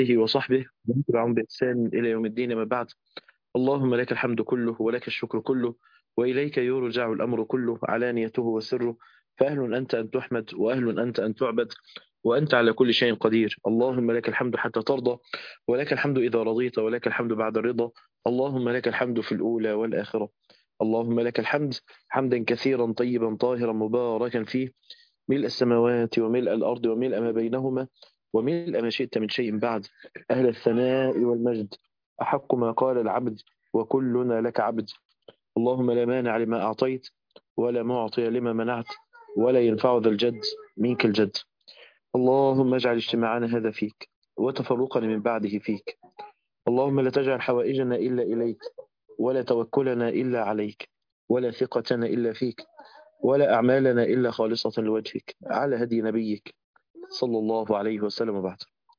وصحبه ومن تبعهم بإحسان إلى يوم الدين ما بعد اللهم لك الحمد كله ولك الشكر كله وإليك يرجع الأمر كله علانيته وسره فأهل أنت أن تحمد وأهل أنت أن تعبد وأنت على كل شيء قدير اللهم لك الحمد حتى ترضى ولك الحمد إذا رضيت ولك الحمد بعد الرضا اللهم لك الحمد في الأولى والآخرة اللهم لك الحمد حمدا كثيرا طيبا طاهرا مباركا فيه ملء السماوات وملء الأرض وملء ما بينهما وملء ما شئت من شيء بعد أهل الثناء والمجد أحق ما قال العبد وكلنا لك عبد اللهم لا مانع لما أعطيت ولا معطي لما منعت ولا ينفع ذا الجد منك الجد اللهم اجعل اجتماعنا هذا فيك وتفرقنا من بعده فيك اللهم لا تجعل حوائجنا إلا إليك ولا توكلنا إلا عليك ولا ثقتنا إلا فيك ولا أعمالنا إلا خالصة لوجهك على هدي نبيك صلى الله عليه وسلم وبعد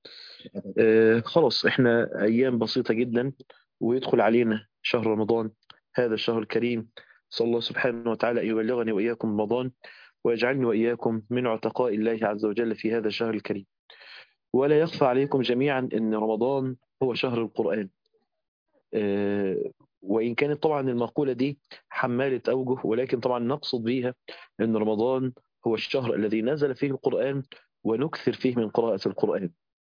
آه خلاص احنا أيام بسيطة جدا ويدخل علينا شهر رمضان هذا الشهر الكريم صلى الله سبحانه وتعالى أن يبلغني وإياكم رمضان ويجعلني وإياكم من عتقاء الله عز وجل في هذا الشهر الكريم ولا يخفى عليكم جميعا أن رمضان هو شهر القرآن آه وإن كانت طبعا المقولة دي حمالة أوجه ولكن طبعا نقصد بيها أن رمضان هو الشهر الذي نزل فيه القرآن ونكثر فيه من قراءة القرآن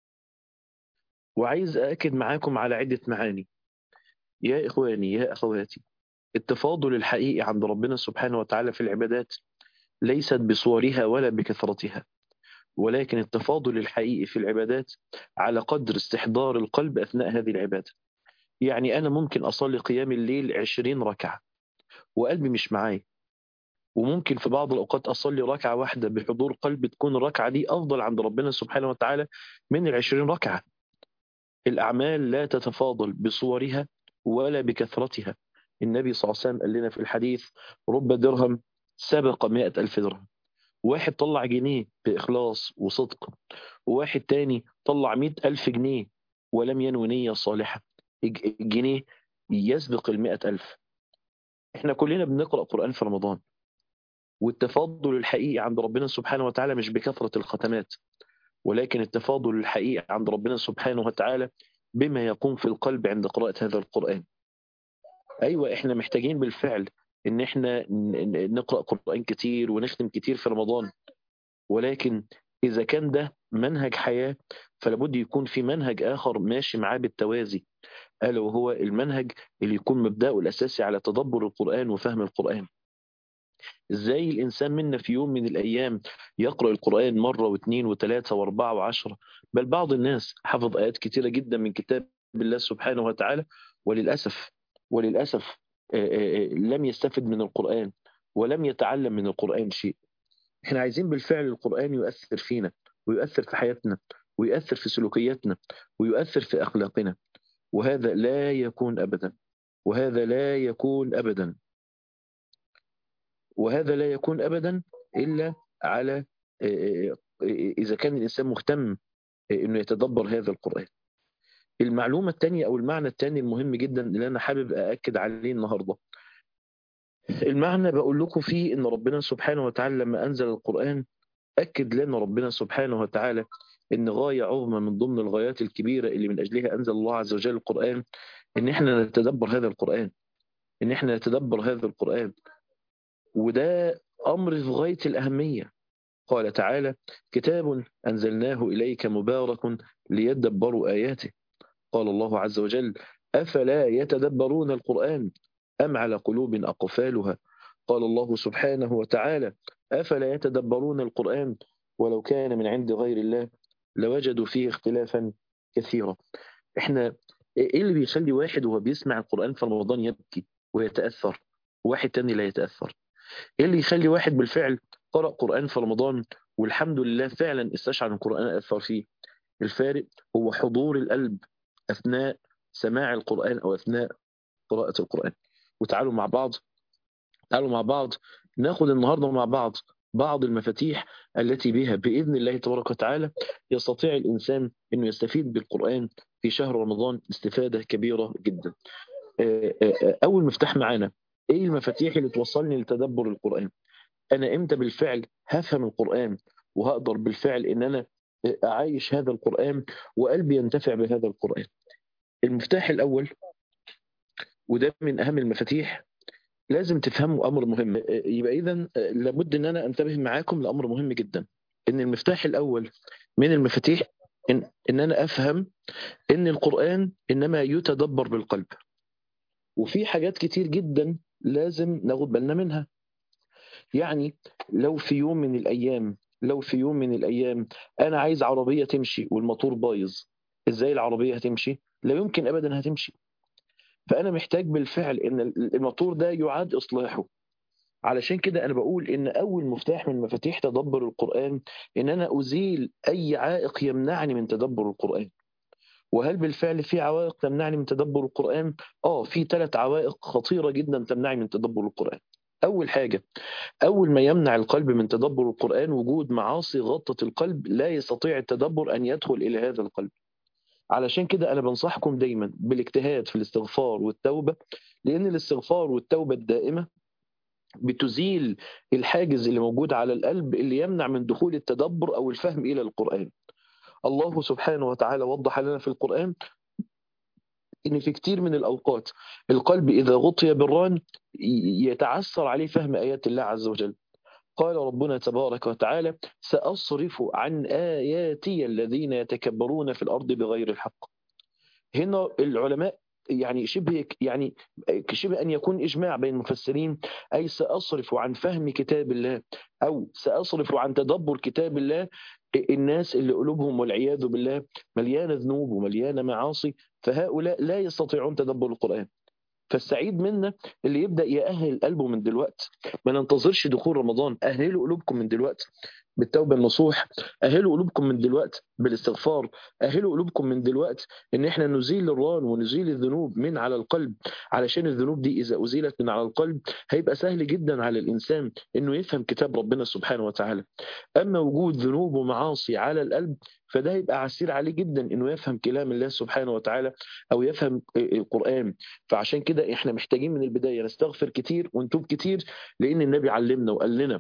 وعايز أأكد معاكم على عدة معاني يا إخواني يا أخواتي التفاضل الحقيقي عند ربنا سبحانه وتعالى في العبادات ليست بصورها ولا بكثرتها ولكن التفاضل الحقيقي في العبادات على قدر استحضار القلب أثناء هذه العبادة يعني أنا ممكن أصلي قيام الليل عشرين ركعة وقلبي مش معايا وممكن في بعض الأوقات أصلي ركعة واحدة بحضور قلب تكون الركعة دي أفضل عند ربنا سبحانه وتعالى من العشرين ركعة الأعمال لا تتفاضل بصورها ولا بكثرتها النبي صلى الله عليه وسلم قال لنا في الحديث رب درهم سبق مئة ألف درهم واحد طلع جنيه بإخلاص وصدق وواحد تاني طلع مئة ألف جنيه ولم ينوي نية صالحة الجنيه يسبق المئة ألف احنا كلنا بنقرأ قرآن في رمضان والتفاضل الحقيقي عند ربنا سبحانه وتعالى مش بكثرة الختمات ولكن التفاضل الحقيقي عند ربنا سبحانه وتعالى بما يقوم في القلب عند قراءة هذا القرآن أيوة إحنا محتاجين بالفعل إن إحنا نقرأ قرآن كتير ونختم كتير في رمضان ولكن إذا كان ده منهج حياة فلابد يكون في منهج آخر ماشي معاه بالتوازي ألا وهو المنهج اللي يكون مبدأه الأساسي على تدبر القرآن وفهم القرآن ازاي الانسان منا في يوم من الايام يقرا القران مره واثنين وثلاثه واربعه وعشره بل بعض الناس حفظ ايات كثيره جدا من كتاب الله سبحانه وتعالى وللاسف وللاسف لم يستفد من القران ولم يتعلم من القران شيء احنا عايزين بالفعل القران يؤثر فينا ويؤثر في حياتنا ويؤثر في سلوكياتنا ويؤثر في اخلاقنا وهذا لا يكون ابدا وهذا لا يكون ابدا وهذا لا يكون ابدا الا على اذا كان الانسان مهتم انه يتدبر هذا القران. المعلومه الثانيه او المعنى الثاني المهم جدا اللي انا حابب ااكد عليه النهارده. المعنى بقول لكم فيه ان ربنا سبحانه وتعالى لما انزل القران اكد لنا ربنا سبحانه وتعالى ان غايه عظمى من ضمن الغايات الكبيره اللي من اجلها انزل الله عز وجل القران ان احنا نتدبر هذا القران. ان احنا نتدبر هذا القران وده أمر في غاية الأهمية قال تعالى كتاب أنزلناه إليك مبارك ليدبروا آياته قال الله عز وجل أفلا يتدبرون القرآن أم على قلوب أقفالها قال الله سبحانه وتعالى أفلا يتدبرون القرآن ولو كان من عند غير الله لوجدوا فيه اختلافا كثيرا احنا ايه اللي بيخلي واحد وهو بيسمع القرآن في رمضان يبكي ويتأثر وواحد تاني لا يتأثر ايه اللي يخلي واحد بالفعل قرأ قرآن في رمضان والحمد لله فعلا استشعر القرآن أثر فيه الفارق هو حضور القلب أثناء سماع القرآن أو أثناء قراءة القرآن وتعالوا مع بعض تعالوا مع بعض ناخد النهاردة مع بعض بعض المفاتيح التي بها بإذن الله تبارك وتعالى يستطيع الإنسان أنه يستفيد بالقرآن في شهر رمضان استفادة كبيرة جدا أول مفتاح معانا ايه المفاتيح اللي توصلني لتدبر القرآن انا امتى بالفعل هفهم القرآن وهقدر بالفعل ان انا أعايش هذا القرآن وقلبي ينتفع بهذا القرآن المفتاح الأول وده من أهم المفاتيح لازم تفهموا أمر مهم يبقى إذا لابد أن أنا أنتبه معاكم لأمر مهم جدا إن المفتاح الأول من المفاتيح إن, إن أنا أفهم إن القرآن إنما يتدبر بالقلب وفي حاجات كتير جدا لازم ناخد بالنا منها يعني لو في يوم من الأيام لو في يوم من الأيام أنا عايز عربية تمشي والموتور بايظ إزاي العربية هتمشي؟ لا يمكن أبدا هتمشي فأنا محتاج بالفعل إن الموتور ده يعاد إصلاحه علشان كده أنا بقول إن أول مفتاح من مفاتيح تدبر القرآن إن أنا أزيل أي عائق يمنعني من تدبر القرآن وهل بالفعل في عوائق تمنعني من تدبر القرآن؟ آه في ثلاث عوائق خطيرة جدا تمنعني من تدبر القرآن أول حاجة أول ما يمنع القلب من تدبر القرآن وجود معاصي غطت القلب لا يستطيع التدبر أن يدخل إلى هذا القلب علشان كده أنا بنصحكم دايما بالاجتهاد في الاستغفار والتوبة لأن الاستغفار والتوبة الدائمة بتزيل الحاجز اللي موجود على القلب اللي يمنع من دخول التدبر أو الفهم إلى القرآن الله سبحانه وتعالى وضح لنا في القرآن ان في كتير من الاوقات القلب اذا غطي بالران يتعثر عليه فهم ايات الله عز وجل قال ربنا تبارك وتعالى ساصرف عن اياتي الذين يتكبرون في الارض بغير الحق هنا العلماء يعني شبه يعني شبه ان يكون اجماع بين المفسرين اي ساصرف عن فهم كتاب الله او ساصرف عن تدبر كتاب الله الناس اللي قلوبهم والعياذ بالله مليانه ذنوب ومليانه معاصي فهؤلاء لا يستطيعون تدبر القرآن فالسعيد منا اللي يبدا يأهل قلبه من دلوقتي ما ننتظرش دخول رمضان اهلوا قلوبكم من دلوقتي بالتوبه النصوح اهلوا قلوبكم من دلوقتي بالاستغفار اهلوا قلوبكم من دلوقتي ان احنا نزيل الران ونزيل الذنوب من على القلب علشان الذنوب دي اذا ازيلت من على القلب هيبقى سهل جدا على الانسان انه يفهم كتاب ربنا سبحانه وتعالى اما وجود ذنوب ومعاصي على القلب فده هيبقى عسير عليه جدا انه يفهم كلام الله سبحانه وتعالى او يفهم القران فعشان كده احنا محتاجين من البدايه نستغفر كتير ونتوب كتير لان النبي علمنا وقال لنا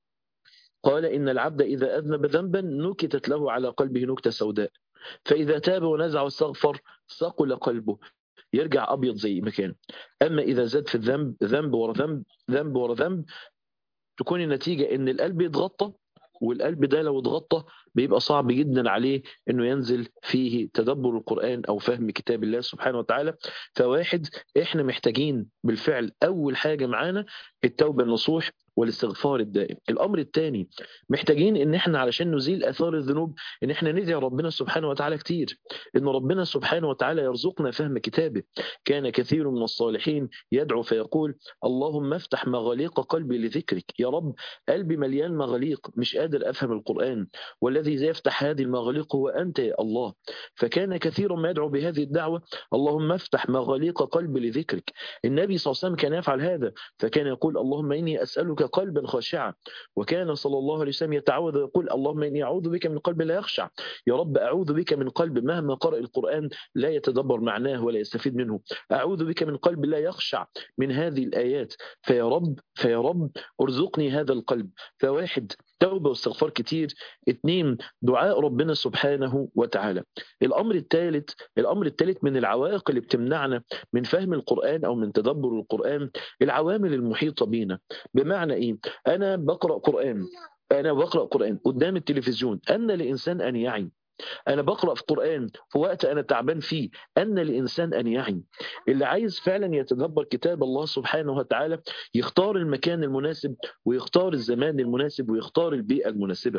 قال إن العبد إذا أذنب ذنبا نكتت له على قلبه نكتة سوداء فإذا تاب ونزع واستغفر ثقل قلبه يرجع أبيض زي ما كان أما إذا زاد في الذنب ذنب ورا ذنب ذنب ورا ذنب تكون النتيجة إن القلب يتغطى والقلب ده لو اتغطى بيبقى صعب جدا عليه انه ينزل فيه تدبر القران او فهم كتاب الله سبحانه وتعالى فواحد احنا محتاجين بالفعل اول حاجه معانا التوبه النصوح والاستغفار الدائم الامر الثاني محتاجين ان احنا علشان نزيل اثار الذنوب ان احنا ندعي ربنا سبحانه وتعالى كتير ان ربنا سبحانه وتعالى يرزقنا فهم كتابه كان كثير من الصالحين يدعو فيقول اللهم افتح مغاليق قلبي لذكرك يا رب قلبي مليان مغاليق مش قادر افهم القران والذي يفتح هذه المغاليق هو انت يا الله فكان كثير ما يدعو بهذه الدعوه اللهم افتح مغاليق قلبي لذكرك النبي صلى الله عليه وسلم كان يفعل هذا فكان يقول اللهم اني اسالك قلبا خاشعا وكان صلى الله عليه وسلم يتعوذ ويقول اللهم اني اعوذ بك من قلب لا يخشع يا رب اعوذ بك من قلب مهما قرأ القرآن لا يتدبر معناه ولا يستفيد منه اعوذ بك من قلب لا يخشع من هذه الايات فيا رب فيا رب ارزقني هذا القلب فواحد توبه واستغفار كتير اثنين دعاء ربنا سبحانه وتعالى الامر الثالث الامر الثالث من العوائق اللي بتمنعنا من فهم القران او من تدبر القران العوامل المحيطه بينا بمعنى ايه انا بقرا قران انا بقرا قران قدام التلفزيون ان لانسان ان يعي أنا بقرأ في القرآن في وقت أنا تعبان فيه أن الإنسان أن يعي اللي عايز فعلا يتدبر كتاب الله سبحانه وتعالى يختار المكان المناسب ويختار الزمان المناسب ويختار البيئة المناسبة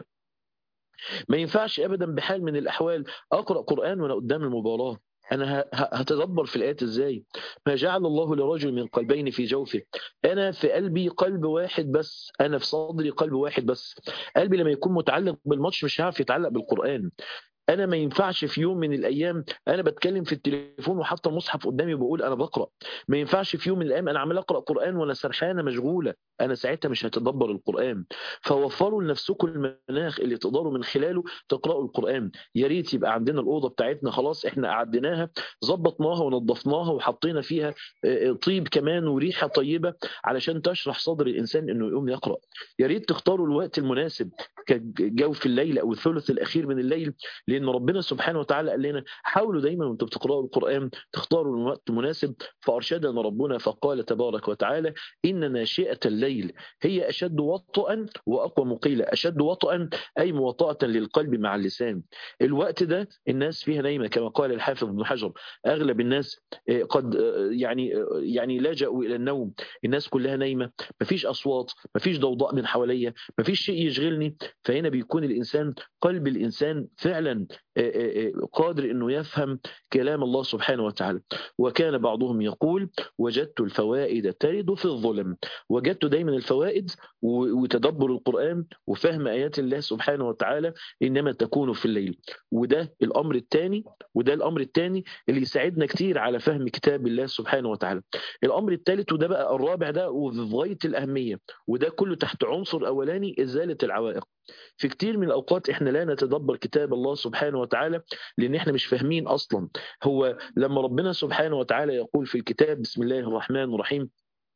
ما ينفعش أبدا بحال من الأحوال أقرأ قرآن وأنا قدام المباراة انا هتدبر في الايات ازاي ما جعل الله لرجل من قلبين في جوفه انا في قلبي قلب واحد بس انا في صدري قلب واحد بس قلبي لما يكون متعلق بالماتش مش هيعرف يتعلق بالقران انا ما ينفعش في يوم من الايام انا بتكلم في التليفون وحاطه المصحف قدامي وبقول انا بقرا ما ينفعش في يوم من الايام انا عمال اقرا قران وانا سرحانه مشغوله انا ساعتها مش هتدبر القران فوفروا لنفسكم المناخ اللي تقدروا من خلاله تقراوا القران يا ريت يبقى عندنا الاوضه بتاعتنا خلاص احنا قعدناها ظبطناها ونظفناها وحطينا فيها طيب كمان وريحه طيبه علشان تشرح صدر الانسان انه يقوم يقرا يا ريت تختاروا الوقت المناسب كجوف الليل او الثلث الاخير من الليل لان ربنا سبحانه وتعالى قال لنا حاولوا دايما وانتم بتقراوا القران تختاروا الوقت المناسب فارشدنا ربنا فقال تبارك وتعالى ان ناشئه الليل هي اشد وطئا واقوى مقيله اشد وطئا اي مواطاه للقلب مع اللسان الوقت ده الناس فيها نايمه كما قال الحافظ ابن حجر اغلب الناس قد يعني يعني لجأوا الى النوم الناس كلها نايمه مفيش اصوات مفيش ضوضاء من حواليا مفيش شيء يشغلني فهنا بيكون الانسان قلب الانسان فعلا قادر انه يفهم كلام الله سبحانه وتعالى وكان بعضهم يقول وجدت الفوائد ترد في الظلم وجدت دايما الفوائد وتدبر القرآن وفهم آيات الله سبحانه وتعالى إنما تكون في الليل وده الأمر الثاني وده الأمر الثاني اللي يساعدنا كتير على فهم كتاب الله سبحانه وتعالى الأمر الثالث وده بقى الرابع ده وفي غاية الأهمية وده كله تحت عنصر أولاني إزالة العوائق في كتير من الأوقات إحنا لا نتدبر كتاب الله سبحانه وتعالى لأن إحنا مش فاهمين أصلا هو لما ربنا سبحانه وتعالى يقول في الكتاب بسم الله الرحمن الرحيم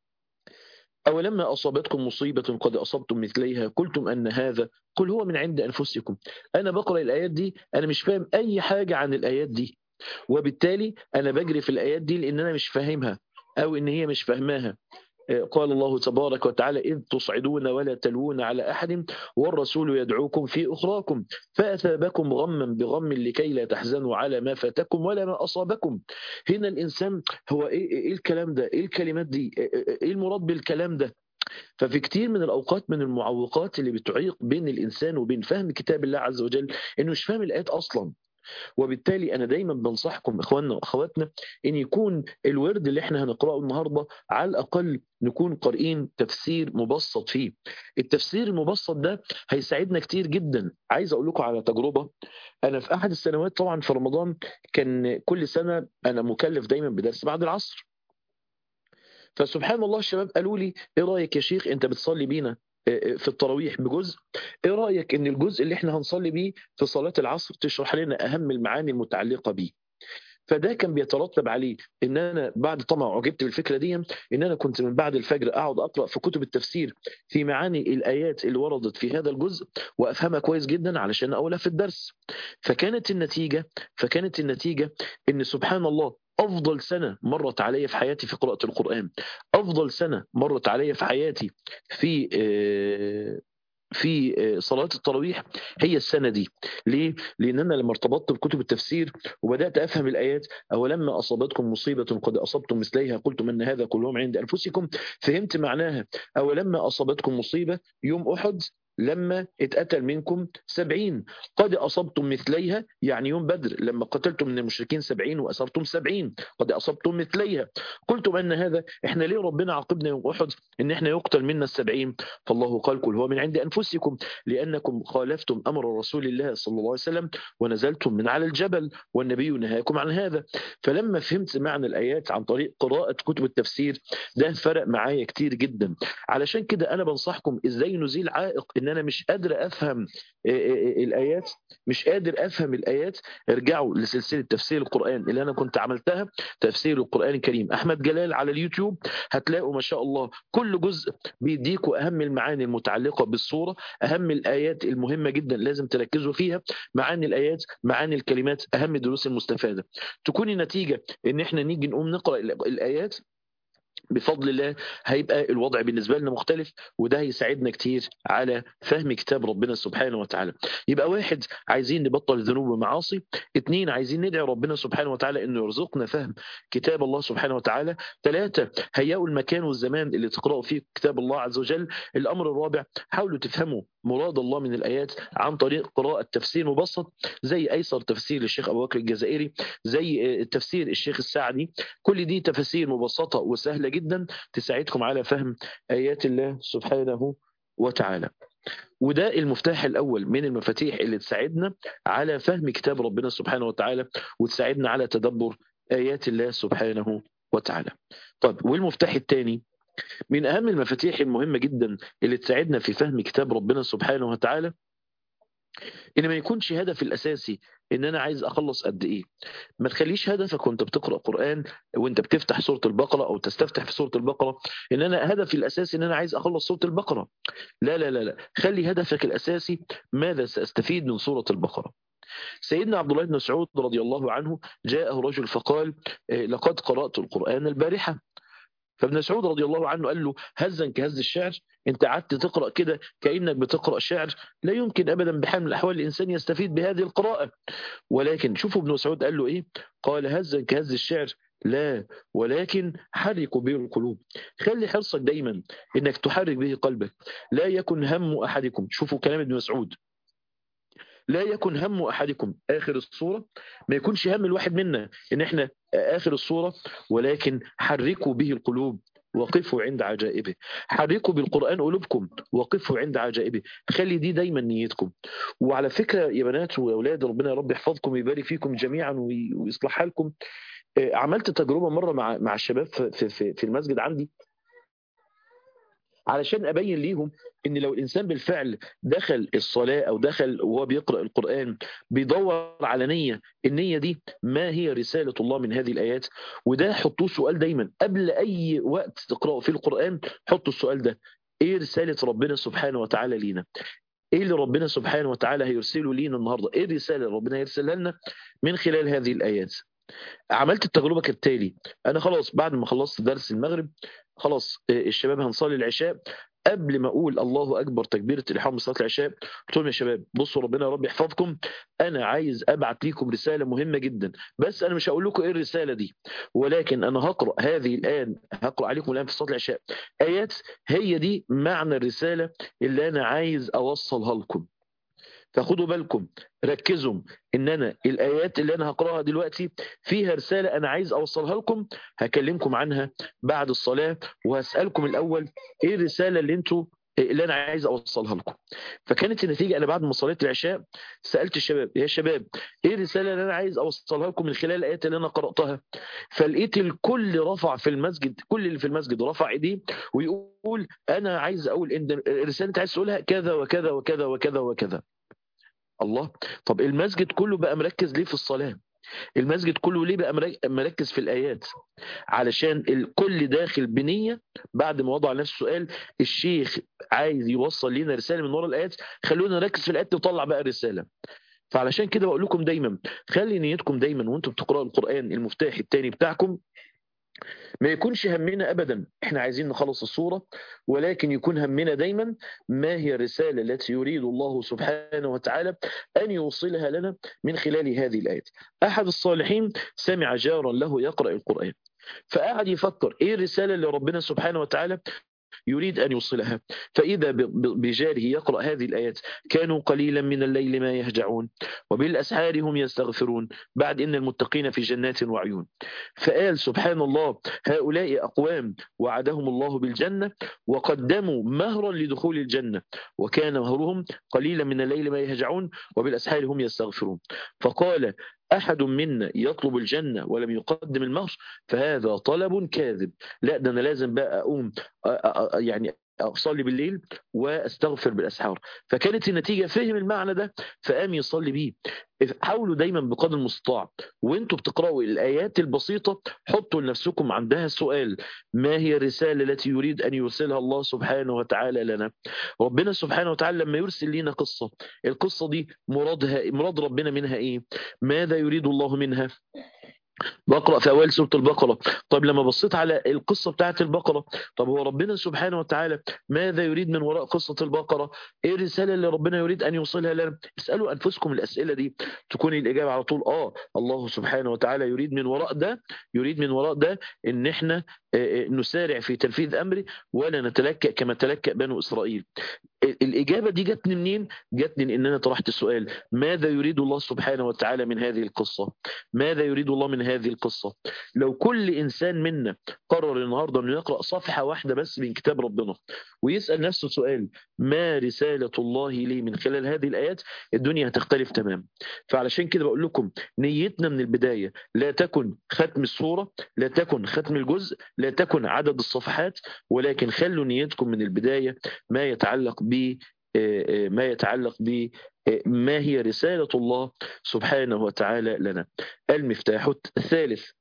أولما أصابتكم مصيبة قد أصبتم مثليها قلتم أن هذا قل هو من عند أنفسكم أنا بقرأ الآيات دي أنا مش فاهم أي حاجة عن الآيات دي وبالتالي أنا بجري في الآيات دي لأن أنا مش فاهمها أو إن هي مش فاهماها قال الله تبارك وتعالى إذ تصعدون ولا تلوون على أحد والرسول يدعوكم في أخراكم فأثابكم غما بغم لكي لا تحزنوا على ما فاتكم ولا ما أصابكم هنا الإنسان هو إيه, إيه الكلام ده إيه الكلمات دي إيه المراد بالكلام ده ففي كتير من الأوقات من المعوقات اللي بتعيق بين الإنسان وبين فهم كتاب الله عز وجل إنه مش فاهم الآيات أصلا وبالتالي انا دايما بنصحكم اخواننا واخواتنا ان يكون الورد اللي احنا هنقراه النهارده على الاقل نكون قارئين تفسير مبسط فيه التفسير المبسط ده هيساعدنا كتير جدا عايز اقول لكم على تجربه انا في احد السنوات طبعا في رمضان كان كل سنه انا مكلف دايما بدرس بعد العصر فسبحان الله الشباب قالوا لي ايه رايك يا شيخ انت بتصلي بينا في التراويح بجزء ايه رايك ان الجزء اللي احنا هنصلي بيه في صلاه العصر تشرح لنا اهم المعاني المتعلقه بيه فده كان بيترتب عليه ان انا بعد طبعا عجبت بالفكره دي ان انا كنت من بعد الفجر اقعد اقرا في كتب التفسير في معاني الايات اللي وردت في هذا الجزء وافهمها كويس جدا علشان اقولها في الدرس فكانت النتيجه فكانت النتيجه ان سبحان الله افضل سنه مرت عليا في حياتي في قراءه القران افضل سنه مرت عليا في حياتي في في صلاة التراويح هي السنة دي ليه؟ لأن أنا لما ارتبطت بكتب التفسير وبدأت أفهم الآيات أولما أصابتكم مصيبة قد أصبتم مثليها قلتم أن هذا كلهم عند أنفسكم فهمت معناها أولما أصابتكم مصيبة يوم أحد لما اتقتل منكم سبعين قد أصبتم مثليها يعني يوم بدر لما قتلتم من المشركين سبعين وأسرتم سبعين قد أصبتم مثليها قلتم أن هذا إحنا ليه ربنا عاقبنا يوم أحد إن إحنا يقتل منا السبعين فالله قال كل هو من عند أنفسكم لأنكم خالفتم أمر رسول الله صلى الله عليه وسلم ونزلتم من على الجبل والنبي نهاكم عن هذا فلما فهمت معنى الآيات عن طريق قراءة كتب التفسير ده فرق معايا كتير جدا علشان كده أنا بنصحكم إزاي نزيل عائق إن انا مش قادر افهم الايات مش قادر افهم الايات ارجعوا لسلسله تفسير القران اللي انا كنت عملتها تفسير القران الكريم احمد جلال على اليوتيوب هتلاقوا ما شاء الله كل جزء بيديكوا اهم المعاني المتعلقه بالصوره اهم الايات المهمه جدا لازم تركزوا فيها معاني الايات معاني الكلمات اهم الدروس المستفاده تكون النتيجه ان احنا نيجي نقوم نقرا الايات بفضل الله هيبقى الوضع بالنسبه لنا مختلف وده هيساعدنا كتير على فهم كتاب ربنا سبحانه وتعالى يبقى واحد عايزين نبطل ذنوب ومعاصي اثنين عايزين ندعي ربنا سبحانه وتعالى انه يرزقنا فهم كتاب الله سبحانه وتعالى ثلاثة هيئوا المكان والزمان اللي تقرأوا فيه كتاب الله عز وجل الامر الرابع حاولوا تفهموا مراد الله من الآيات عن طريق قراءة تفسير مبسط زي أيسر تفسير للشيخ أبو بكر الجزائري زي تفسير الشيخ السعدي كل دي تفاسير مبسطة وسهلة جدا تساعدكم على فهم آيات الله سبحانه وتعالى وده المفتاح الأول من المفاتيح اللي تساعدنا على فهم كتاب ربنا سبحانه وتعالى وتساعدنا على تدبر آيات الله سبحانه وتعالى طيب والمفتاح الثاني من أهم المفاتيح المهمة جدا اللي تساعدنا في فهم كتاب ربنا سبحانه وتعالى ان ما يكونش هدفي الاساسي ان انا عايز اخلص قد ايه ما تخليش هدفك وانت بتقرا قران وانت بتفتح سوره البقره او تستفتح في سوره البقره ان انا هدفي الاساسي ان انا عايز اخلص سوره البقره لا لا لا لا خلي هدفك الاساسي ماذا ساستفيد من سوره البقره سيدنا عبد الله بن مسعود رضي الله عنه جاءه رجل فقال لقد قرات القران البارحه فابن مسعود رضي الله عنه قال له هزا كهز الشعر انت قعدت تقرا كده كانك بتقرا شعر لا يمكن ابدا بحال من الاحوال الانسان يستفيد بهذه القراءه ولكن شوفوا ابن مسعود قال له ايه قال هزا كهز الشعر لا ولكن حركوا به القلوب خلي حرصك دايما انك تحرك به قلبك لا يكن هم احدكم شوفوا كلام ابن مسعود لا يكن هم احدكم اخر الصوره ما يكونش هم الواحد منا ان احنا اخر الصوره ولكن حركوا به القلوب وقفوا عند عجائبه حركوا بالقرآن قلوبكم وقفوا عند عجائبه خلي دي دايما نيتكم وعلى فكرة يا بنات وأولاد ربنا يا رب يحفظكم ويبارك فيكم جميعا ويصلح حالكم عملت تجربة مرة مع مع الشباب في, في, في المسجد عندي علشان ابين ليهم ان لو الانسان بالفعل دخل الصلاه او دخل وهو بيقرا القران بيدور على نيه النيه دي ما هي رساله الله من هذه الايات وده حطوه سؤال دايما قبل اي وقت تقراوا فيه القران حطوا السؤال ده ايه رساله ربنا سبحانه وتعالى لينا ايه اللي ربنا سبحانه وتعالى هيرسله لينا النهارده ايه الرساله اللي ربنا هيرسلها لنا من خلال هذه الايات عملت التجربه كالتالي انا خلاص بعد ما خلصت درس المغرب خلاص الشباب هنصلي العشاء قبل ما اقول الله اكبر تكبيره الاحرام صلاه العشاء قلت لهم يا شباب بصوا ربنا يا رب يحفظكم انا عايز ابعت لكم رساله مهمه جدا بس انا مش هقول لكم ايه الرساله دي ولكن انا هقرا هذه الان هقرا عليكم الان في صلاه العشاء ايات هي دي معنى الرساله اللي انا عايز اوصلها لكم فخدوا بالكم ركزوا ان انا الايات اللي انا هقراها دلوقتي فيها رساله انا عايز اوصلها لكم هكلمكم عنها بعد الصلاه وهسالكم الاول ايه الرساله اللي انتوا اللي انا عايز اوصلها لكم فكانت النتيجه انا بعد ما صليت العشاء سالت الشباب يا شباب ايه الرساله اللي انا عايز اوصلها لكم من خلال الايات اللي انا قراتها فلقيت الكل رفع في المسجد كل اللي في المسجد رفع ايديه ويقول انا عايز اقول ان الرساله انت عايز تقولها كذا وكذا وكذا وكذا وكذا الله طب المسجد كله بقى مركز ليه في الصلاة المسجد كله ليه بقى مركز في الآيات علشان الكل داخل بنية بعد ما وضع نفسه سؤال الشيخ عايز يوصل لنا رسالة من ورا الآيات خلونا نركز في الآيات نطلع بقى الرسالة فعلشان كده بقول لكم دايما خلي نيتكم دايما وانتم بتقرأوا القرآن المفتاح الثاني بتاعكم ما يكونش همنا ابدا احنا عايزين نخلص الصوره ولكن يكون همنا دايما ما هي الرساله التي يريد الله سبحانه وتعالى ان يوصلها لنا من خلال هذه الايات. احد الصالحين سمع جارا له يقرا القران فقعد يفكر ايه الرساله اللي ربنا سبحانه وتعالى يريد أن يوصلها فإذا بجاره يقرأ هذه الآيات كانوا قليلا من الليل ما يهجعون وبالأسحار هم يستغفرون بعد إن المتقين في جنات وعيون فقال سبحان الله هؤلاء أقوام وعدهم الله بالجنة وقدموا مهرا لدخول الجنة وكان مهرهم قليلا من الليل ما يهجعون وبالأسحار هم يستغفرون فقال أحد منا يطلب الجنة ولم يقدم المهر فهذا طلب كاذب لا ده أنا لازم بقى أقوم يعني أصلي بالليل وأستغفر بالأسحار فكانت النتيجة فهم المعنى ده فقام يصلي بيه حاولوا دايما بقدر المستطاع وانتوا بتقرأوا الآيات البسيطة حطوا لنفسكم عندها سؤال ما هي الرسالة التي يريد أن يرسلها الله سبحانه وتعالى لنا ربنا سبحانه وتعالى لما يرسل لنا قصة القصة دي مرادها مراد ربنا منها إيه ماذا يريد الله منها بقرأ في أوائل سورة البقرة طب لما بصيت على القصة بتاعت البقرة طب هو ربنا سبحانه وتعالى ماذا يريد من وراء قصة البقرة إيه الرسالة اللي ربنا يريد أن يوصلها لنا اسألوا أنفسكم الأسئلة دي تكون الإجابة على طول آه الله سبحانه وتعالى يريد من وراء ده يريد من وراء ده إن إحنا نسارع في تنفيذ أمره ولا نتلكأ كما تلكأ بنو إسرائيل الإجابة دي جاتني منين؟ جاتني إن أنا طرحت السؤال ماذا يريد الله سبحانه وتعالى من هذه القصة؟ ماذا يريد الله من هذه قصة لو كل إنسان منا قرر النهاردة أنه يقرأ صفحة واحدة بس من كتاب ربنا ويسأل نفسه سؤال ما رسالة الله لي من خلال هذه الآيات الدنيا هتختلف تمام فعلشان كده بقول لكم نيتنا من البداية لا تكن ختم الصورة لا تكن ختم الجزء لا تكن عدد الصفحات ولكن خلوا نيتكم من البداية ما يتعلق ب ما يتعلق ب ما هي رسالة الله سبحانه وتعالى لنا المفتاح الثالث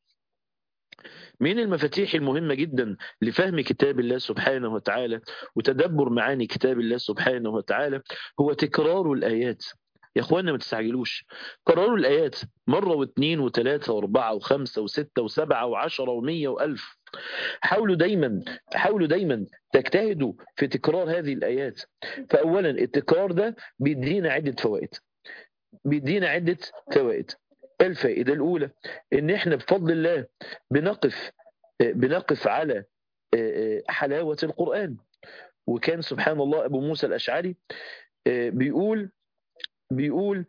من المفاتيح المهمة جدا لفهم كتاب الله سبحانه وتعالى وتدبر معاني كتاب الله سبحانه وتعالى هو تكرار الآيات يا اخوانا ما تستعجلوش كرروا الآيات مرة واثنين وثلاثة واربعة وخمسة وستة وسبعة وعشرة ومية وألف حاولوا دايما حاولوا دايما تجتهدوا في تكرار هذه الآيات فأولا التكرار ده بيدينا عدة فوائد بيدينا عدة فوائد الفائدة الأولى إن إحنا بفضل الله بنقف بنقف على حلاوة القرآن وكان سبحان الله أبو موسى الأشعري بيقول بيقول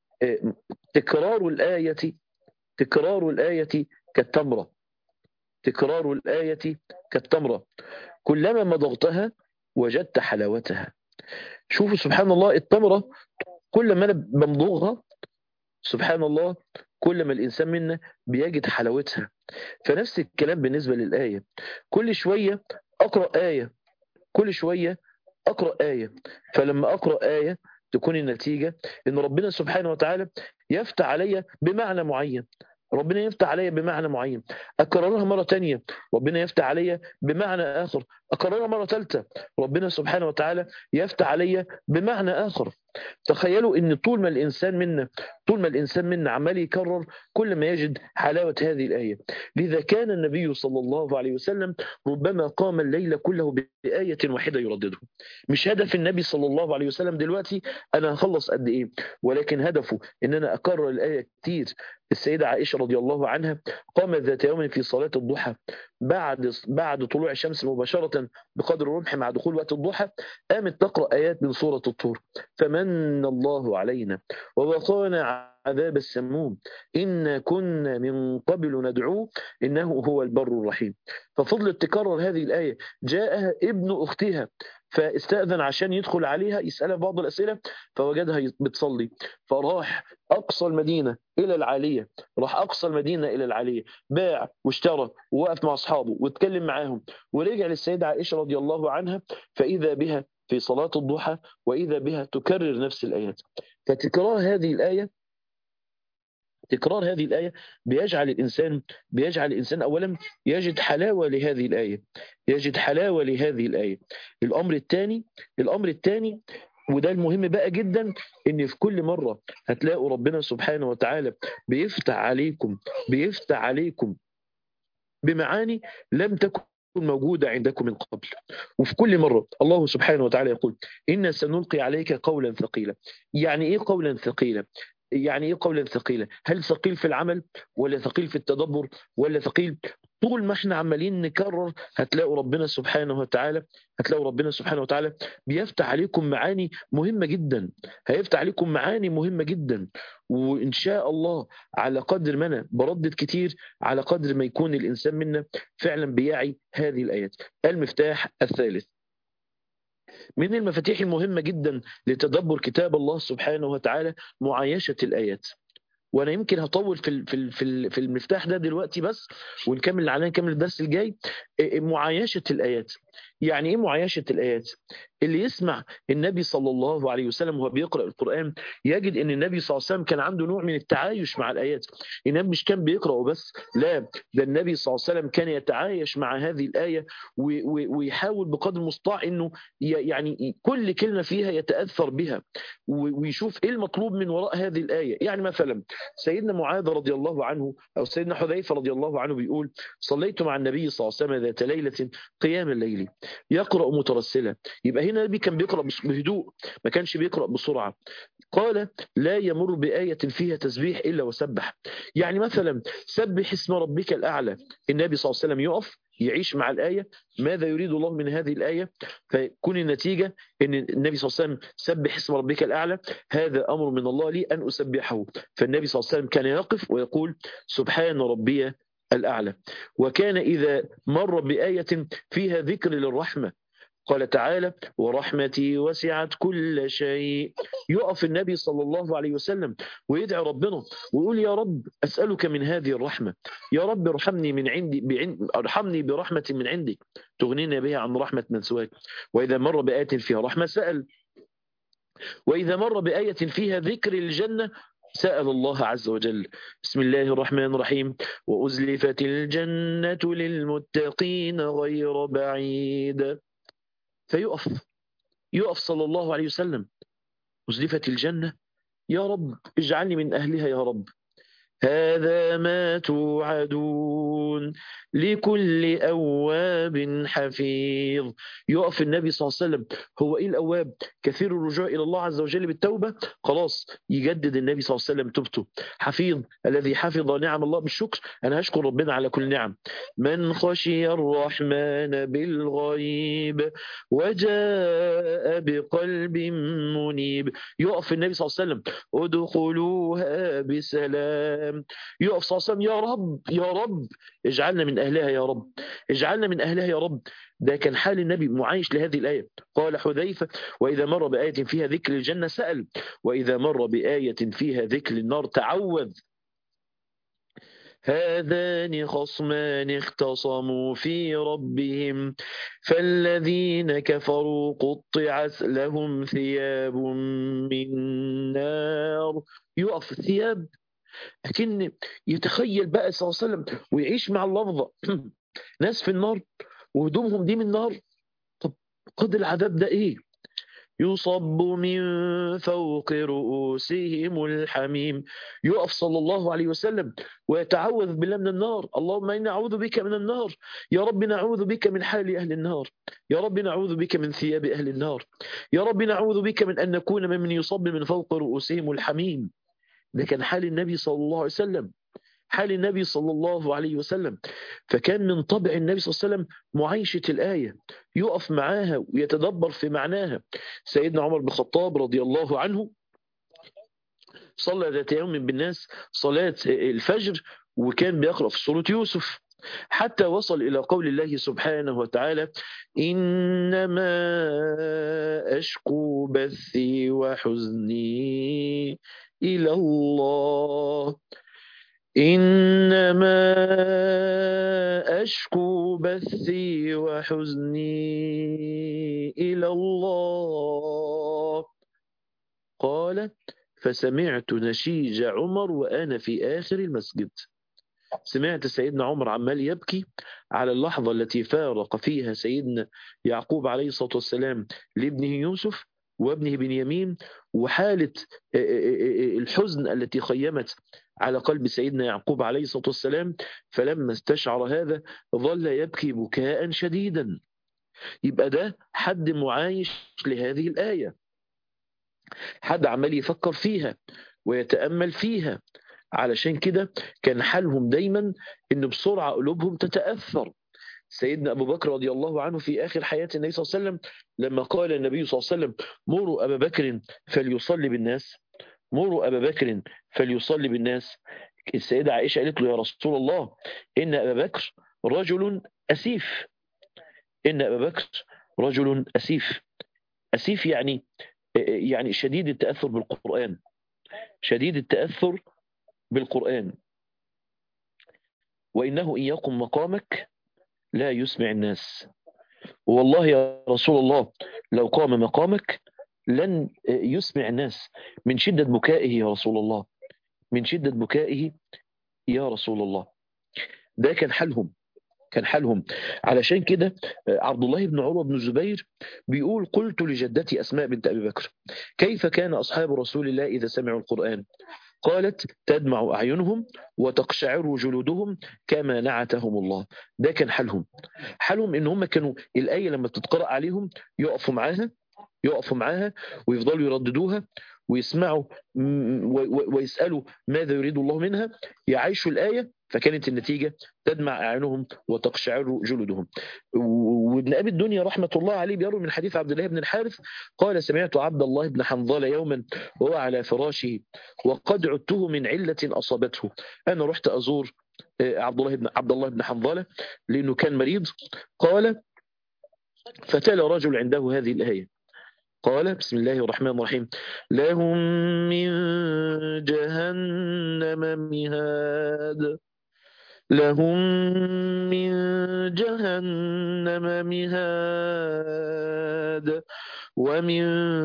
تكرار الآية تكرار الآية كالتمرة تكرار الآية كالتمرة كلما مضغتها وجدت حلاوتها شوفوا سبحان الله التمرة كل ما أنا بمضغها سبحان الله كل ما الإنسان منا بيجد حلاوتها فنفس الكلام بالنسبة للآية كل شوية أقرأ آية كل شوية أقرأ آية فلما أقرأ آية تكون النتيجة إن ربنا سبحانه وتعالى يفتح علي بمعنى معين ربنا يفتح عليا بمعنى معين أكررها مرة تانية ربنا يفتح عليا بمعنى آخر أكررها مرة ثالثة ربنا سبحانه وتعالى يفتح عليا بمعنى آخر تخيلوا ان طول ما الانسان منا طول ما الانسان منا عمال يكرر كل ما يجد حلاوه هذه الايه لذا كان النبي صلى الله عليه وسلم ربما قام الليل كله بايه واحده يرددها مش هدف النبي صلى الله عليه وسلم دلوقتي انا هخلص قد ايه ولكن هدفه ان انا اكرر الايه كتير السيده عائشه رضي الله عنها قامت ذات يوم في صلاه الضحى بعد بعد طلوع الشمس مباشره بقدر رمح مع دخول وقت الضحى قامت تقرا ايات من سوره الطور فمن الله علينا ووقانا عذاب السموم إن كنا من قبل ندعوه إنه هو البر الرحيم ففضلت تكرر هذه الآية جاءها ابن أختها فاستأذن عشان يدخل عليها يسألها بعض الأسئلة فوجدها بتصلي فراح أقصى المدينة إلى العالية راح أقصى المدينة إلى العالية باع واشترى ووقف مع أصحابه واتكلم معاهم ورجع للسيدة عائشة رضي الله عنها فإذا بها في صلاة الضحى وإذا بها تكرر نفس الآيات فتكرار هذه الآية تكرار هذه الآية بيجعل الإنسان بيجعل الإنسان أولا يجد حلاوة لهذه الآية يجد حلاوة لهذه الآية الأمر الثاني الأمر الثاني وده المهم بقى جدا ان في كل مره هتلاقوا ربنا سبحانه وتعالى بيفتح عليكم بيفتح عليكم بمعاني لم تكن موجودة عندكم من قبل وفي كل مرة الله سبحانه وتعالى يقول إن سنلقي عليك قولا ثقيلا يعني إيه قولا ثقيلا يعني ايه قولا ثقيلا هل ثقيل في العمل ولا ثقيل في التدبر ولا ثقيل طول ما احنا عمالين نكرر هتلاقوا ربنا سبحانه وتعالى هتلاقوا ربنا سبحانه وتعالى بيفتح عليكم معاني مهمة جدا هيفتح عليكم معاني مهمة جدا وإن شاء الله على قدر ما أنا بردد كتير على قدر ما يكون الإنسان منا فعلا بيعي هذه الآيات المفتاح الثالث من المفاتيح المهمة جدا لتدبر كتاب الله سبحانه وتعالى معايشة الآيات وانا يمكن هطول في في في في المفتاح ده دلوقتي بس ونكمل علينا نكمل الدرس الجاي معايشه الايات يعني ايه معايشه الايات اللي يسمع النبي صلى الله عليه وسلم وهو بيقرا القران يجد ان النبي صلى الله عليه وسلم كان عنده نوع من التعايش مع الايات النبي مش كان بيقرا وبس لا ده النبي صلى الله عليه وسلم كان يتعايش مع هذه الايه ويحاول بقدر المستطاع انه يعني كل كلمه فيها يتاثر بها ويشوف ايه المطلوب من وراء هذه الايه يعني مثلا سيدنا معاذ رضي الله عنه او سيدنا حذيفه رضي الله عنه بيقول صليت مع النبي صلى الله عليه وسلم ذات ليله قيام الليل يقرا مترسلا يبقى هنا النبي كان بيقرا بهدوء ما كانش بيقرا بسرعه قال لا يمر بايه فيها تسبيح الا وسبح يعني مثلا سبح اسم ربك الاعلى النبي صلى الله عليه وسلم يقف يعيش مع الآية ماذا يريد الله من هذه الآية فيكون النتيجة أن النبي صلى الله عليه وسلم سبح اسم ربك الأعلى هذا أمر من الله لي أن أسبحه فالنبي صلى الله عليه وسلم كان يقف ويقول سبحان ربي الأعلى وكان إذا مر بآية فيها ذكر للرحمة قال تعالى ورحمتي وسعت كل شيء يقف النبي صلى الله عليه وسلم ويدعي ربنا ويقول يا رب أسألك من هذه الرحمة يا رب ارحمني من عندي بعند ارحمني برحمة من عندك تغنينا بها عن رحمة من سواك وإذا مر بآية فيها رحمة سأل وإذا مر بآية فيها ذكر الجنة سأل الله عز وجل بسم الله الرحمن الرحيم وأزلفت الجنة للمتقين غير بعيد فيقف يقف صلى الله عليه وسلم أزلفت الجنة يا رب اجعلني من أهلها يا رب هذا ما توعدون لكل أواب حفيظ يقف النبي صلى الله عليه وسلم هو إيه الأواب كثير الرجوع إلى الله عز وجل بالتوبة خلاص يجدد النبي صلى الله عليه وسلم توبته حفيظ الذي حفظ نعم الله بالشكر أنا هشكر ربنا على كل نعم من خشي الرحمن بالغيب وجاء بقلب منيب يقف النبي صلى الله عليه وسلم ادخلوها بسلام يقف صلى الله عليه وسلم يا رب يا رب اجعلنا من أهلها يا رب اجعلنا من أهلها يا رب ده كان حال النبي معايش لهذه الآية قال حذيفة وإذا مر بآية فيها ذكر الجنة سأل وإذا مر بآية فيها ذكر النار تعوذ هذان خصمان اختصموا في ربهم فالذين كفروا قطعت لهم ثياب من نار يقف ثياب لكن يتخيل بقى صلى الله عليه وسلم ويعيش مع اللفظة ناس في النار وهدومهم دي من نار طب قد العذاب ده ايه يصب من فوق رؤوسهم الحميم يقف صلى الله عليه وسلم ويتعوذ بالله من النار اللهم إنا نعوذ بك من النار يا رب نعوذ بك من حال أهل النار يا رب نعوذ بك من ثياب أهل النار يا رب نعوذ بك من أن نكون ممن يصب من فوق رؤوسهم الحميم ده كان حال النبي صلى الله عليه وسلم حال النبي صلى الله عليه وسلم فكان من طبع النبي صلى الله عليه وسلم معايشة الآية يقف معاها ويتدبر في معناها سيدنا عمر بن الخطاب رضي الله عنه صلى ذات يوم بالناس صلاة الفجر وكان بيقرأ في سورة يوسف حتى وصل إلى قول الله سبحانه وتعالى إنما أشكو بثي وحزني إلى الله إنما أشكو بثي وحزني إلى الله قال فسمعت نشيج عمر وأنا في آخر المسجد سمعت سيدنا عمر عمال يبكي على اللحظة التي فارق فيها سيدنا يعقوب عليه الصلاة والسلام لابنه يوسف وابنه بنيامين وحالة الحزن التي خيمت على قلب سيدنا يعقوب عليه الصلاة والسلام فلما استشعر هذا ظل يبكي بكاء شديدا يبقى ده حد معايش لهذه الآية حد عمال يفكر فيها ويتأمل فيها علشان كده كان حالهم دايما ان بسرعة قلوبهم تتأثر سيدنا أبو بكر رضي الله عنه في آخر حياة النبي صلى الله عليه وسلم لما قال النبي صلى الله عليه وسلم مروا أبا بكر فليصلي بالناس مروا أبا بكر فليصلي بالناس السيدة عائشة قالت له يا رسول الله إن أبا بكر رجل أسيف إن أبا بكر رجل أسيف أسيف يعني يعني شديد التأثر بالقرآن شديد التأثر بالقرآن وإنه إن يقم مقامك لا يسمع الناس والله يا رسول الله لو قام مقامك لن يسمع الناس من شدة بكائه يا رسول الله من شدة بكائه يا رسول الله ده كان حالهم كان حالهم علشان كده عبد الله بن عروة بن الزبير بيقول قلت لجدتي أسماء بنت أبي بكر كيف كان أصحاب رسول الله إذا سمعوا القرآن قالت تدمع أعينهم وتقشعر جلودهم كما نعتهم الله ده كان حالهم حالهم إن هم كانوا الآية لما تتقرأ عليهم يقفوا معاها يقفوا معاها ويفضلوا يرددوها ويسمعوا ويسألوا ماذا يريد الله منها يعيشوا الآية فكانت النتيجة تدمع أعينهم وتقشعر جلودهم وابن أبي الدنيا رحمة الله عليه بيروي من حديث عبد الله بن الحارث قال سمعت عبد الله بن حنظلة يوما وهو على فراشه وقد عدته من علة أصابته أنا رحت أزور عبد الله بن عبد الله بن حنظلة لأنه كان مريض قال فتلا رجل عنده هذه الآية قال بسم الله الرحمن الرحيم لهم من جهنم مهاد لهم من جهنم مهاد ومن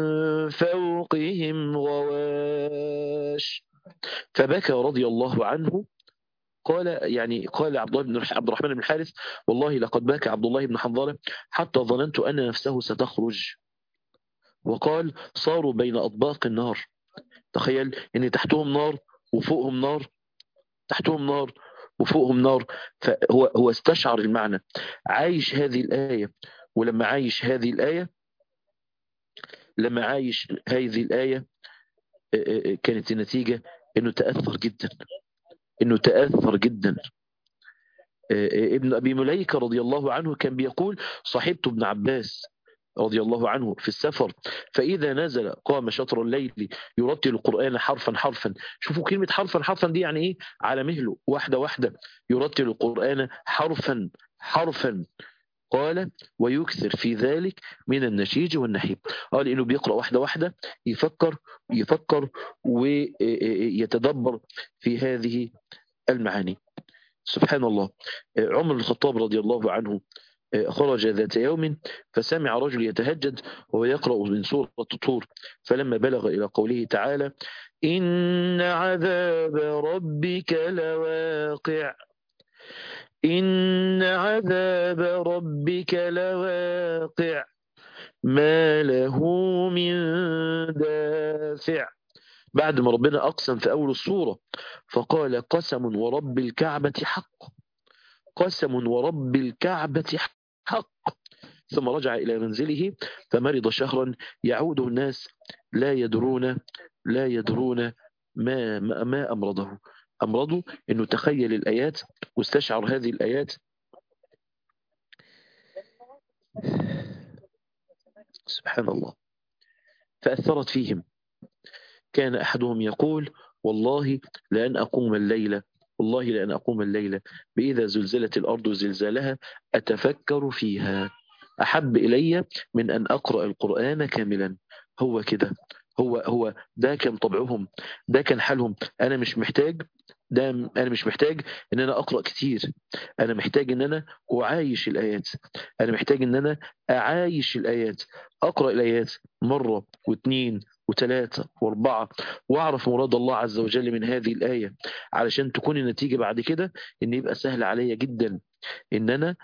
فوقهم غواش فبكى رضي الله عنه قال يعني قال عبد الله بن عبد الرحمن بن الحارث والله لقد بكى عبد الله بن حنظله حتى ظننت ان نفسه ستخرج وقال صاروا بين اطباق النار تخيل ان تحتهم نار وفوقهم نار تحتهم نار وفوقهم نار فهو هو استشعر المعنى عايش هذه الآية ولما عايش هذه الآية لما عايش هذه الآية كانت النتيجة انه تأثر جدا انه تأثر جدا ابن أبي مليكة رضي الله عنه كان بيقول صاحبت ابن عباس رضي الله عنه في السفر فإذا نزل قام شطر الليل يرتل القرآن حرفا حرفا شوفوا كلمة حرفا حرفا دي يعني إيه على مهله واحدة واحدة يرتل القرآن حرفا حرفا قال ويكثر في ذلك من النشيج والنحيب قال انه بيقرا واحده واحده يفكر يفكر ويتدبر في هذه المعاني سبحان الله عمر بن الخطاب رضي الله عنه خرج ذات يوم فسمع رجل يتهجد وهو يقرأ من سورة الطور فلما بلغ إلى قوله تعالى إن عذاب ربك لواقع إن عذاب ربك لواقع ما له من دافع بعد ما ربنا أقسم في أول الصورة فقال قسم ورب الكعبة حق قسم ورب الكعبة حق ثم رجع إلى منزله فمرض شهرا يعود الناس لا يدرون لا يدرون ما ما, ما أمرضه أمرضه أنه تخيل الآيات واستشعر هذه الآيات سبحان الله فأثرت فيهم كان أحدهم يقول والله لأن أقوم الليلة والله لأن أقوم الليلة بإذا زلزلت الأرض زلزالها أتفكر فيها أحب إلي من أن أقرأ القرآن كاملا هو كده هو هو ده كان طبعهم ده كان حالهم أنا مش محتاج ده أنا مش محتاج إن أنا أقرأ كتير أنا محتاج إن أنا أعايش الآيات أنا محتاج إن أنا أعايش الآيات أقرأ الآيات مرة واثنين وثلاثة واربعة واعرف مراد الله عز وجل من هذه الآية علشان تكون النتيجة بعد كده ان يبقى سهل عليا جدا ان انا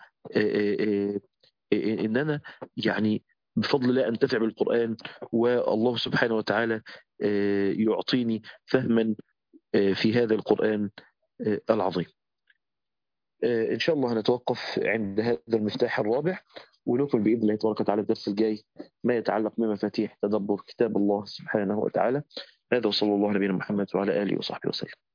ان انا يعني بفضل الله انتفع بالقرآن والله سبحانه وتعالى يعطيني فهما في هذا القرآن العظيم إن شاء الله هنتوقف عند هذا المفتاح الرابع ونكمل بإذن الله تبارك وتعالى الدرس الجاي ما يتعلق بمفاتيح تدبر كتاب الله سبحانه وتعالى هذا وصلى الله على نبينا محمد وعلى آله وصحبه وسلم